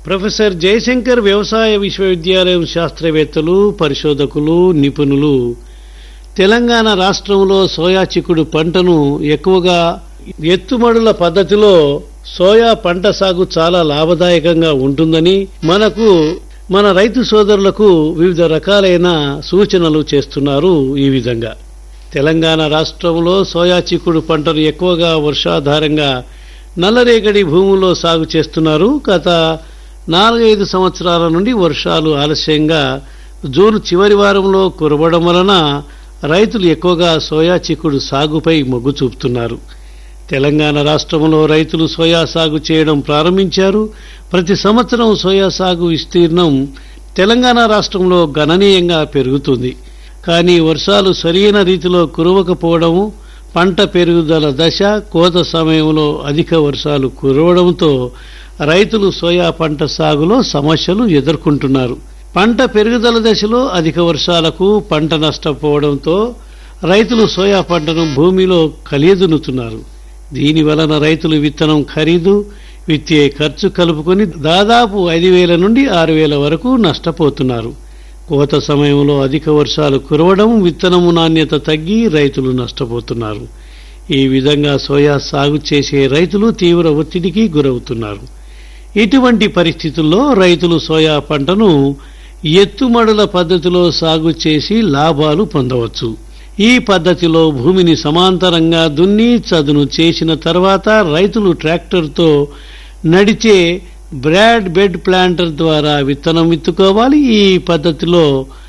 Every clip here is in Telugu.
ప్రొఫెసర్ జయశంకర్ వ్యవసాయ విశ్వవిద్యాలయం శాస్త్రవేత్తలు పరిశోధకులు నిపుణులు తెలంగాణ రాష్ట్రంలో సోయా చిక్కుడు పంటను ఎక్కువగా ఎత్తుమడుల పద్ధతిలో సోయా పంట సాగు చాలా లాభదాయకంగా ఉంటుందని మనకు మన రైతు సోదరులకు వివిధ రకాలైన సూచనలు చేస్తున్నారు ఈ విధంగా తెలంగాణ రాష్ట్రంలో సోయా చిక్కుడు పంటను ఎక్కువగా వర్షాధారంగా నల్లరేగడి భూముల్లో సాగు చేస్తున్నారు గత నాలుగైదు సంవత్సరాల నుండి వర్షాలు ఆలస్యంగా జూన్ చివరి వారంలో కురవడం వలన రైతులు ఎక్కువగా సోయా చిక్కుడు సాగుపై మొగ్గు చూపుతున్నారు తెలంగాణ రాష్ట్రంలో రైతులు సోయా సాగు చేయడం ప్రారంభించారు ప్రతి సంవత్సరం సోయా సాగు విస్తీర్ణం తెలంగాణ రాష్ట్రంలో గణనీయంగా పెరుగుతుంది కానీ వర్షాలు సరైన రీతిలో కురవకపోవడము పంట పెరుగుదల దశ కోత సమయంలో అధిక వర్షాలు కురవడంతో రైతులు సోయా పంట సాగులో సమస్యలు ఎదుర్కొంటున్నారు పంట పెరుగుదల దశలో అధిక వర్షాలకు పంట నష్టపోవడంతో రైతులు సోయా పంటను భూమిలో కలియదునుతున్నారు దీని వలన రైతులు విత్తనం ఖరీదు విత్తే ఖర్చు కలుపుకొని దాదాపు ఐదు వేల నుండి ఆరు వేల వరకు నష్టపోతున్నారు కోత సమయంలో అధిక వర్షాలు కురవడం విత్తనము నాణ్యత తగ్గి రైతులు నష్టపోతున్నారు ఈ విధంగా సోయా సాగు చేసే రైతులు తీవ్ర ఒత్తిడికి గురవుతున్నారు ఇటువంటి పరిస్థితుల్లో రైతులు సోయా పంటను ఎత్తుమడుల పద్ధతిలో సాగు చేసి లాభాలు పొందవచ్చు ఈ పద్ధతిలో భూమిని సమాంతరంగా దున్ని చదును చేసిన తర్వాత రైతులు ట్రాక్టర్తో నడిచే బ్రాడ్ బెడ్ ప్లాంటర్ ద్వారా విత్తనం విత్తుకోవాలి ఈ పద్ధతిలో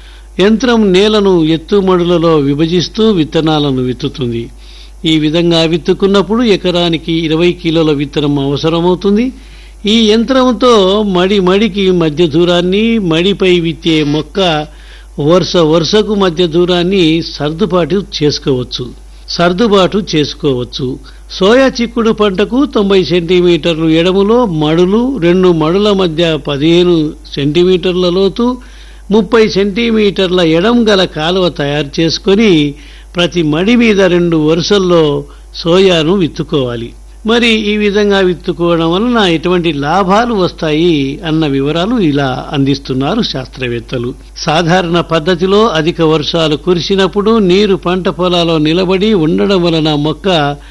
యంత్రం నేలను ఎత్తుమడులలో విభజిస్తూ విత్తనాలను విత్తుతుంది ఈ విధంగా విత్తుకున్నప్పుడు ఎకరానికి ఇరవై కిలోల విత్తనం అవసరమవుతుంది ఈ యంత్రంతో మడి మడికి మధ్య దూరాన్ని మడిపై విత్తే మొక్క వరుస వరుసకు మధ్య దూరాన్ని సర్దుబాటు చేసుకోవచ్చు సర్దుబాటు చేసుకోవచ్చు సోయా చిక్కుడు పంటకు తొంభై సెంటీమీటర్లు ఎడములో మడులు రెండు మడుల మధ్య పదిహేను సెంటీమీటర్ల లోతు ముప్పై సెంటీమీటర్ల ఎడం గల కాలువ తయారు చేసుకొని ప్రతి మడి మీద రెండు వరుసల్లో సోయాను విత్తుకోవాలి మరి ఈ విధంగా విత్తుకోవడం వలన ఎటువంటి లాభాలు వస్తాయి అన్న వివరాలు ఇలా అందిస్తున్నారు శాస్త్రవేత్తలు సాధారణ పద్ధతిలో అధిక వర్షాలు కురిసినప్పుడు నీరు పంట పొలాల్లో నిలబడి ఉండడం వలన మొక్క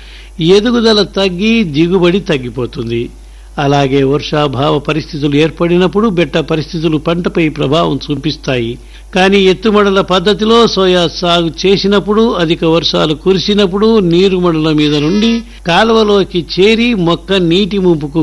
ఎదుగుదల తగ్గి దిగుబడి తగ్గిపోతుంది అలాగే వర్షాభావ పరిస్థితులు ఏర్పడినప్పుడు బెట్ట పరిస్థితులు పంటపై ప్రభావం చూపిస్తాయి కానీ ఎత్తుమడల పద్ధతిలో సోయా సాగు చేసినప్పుడు అధిక వర్షాలు కురిసినప్పుడు నీరుమడుల మీద నుండి కాలువలోకి చేరి మొక్క నీటి ముంపుకు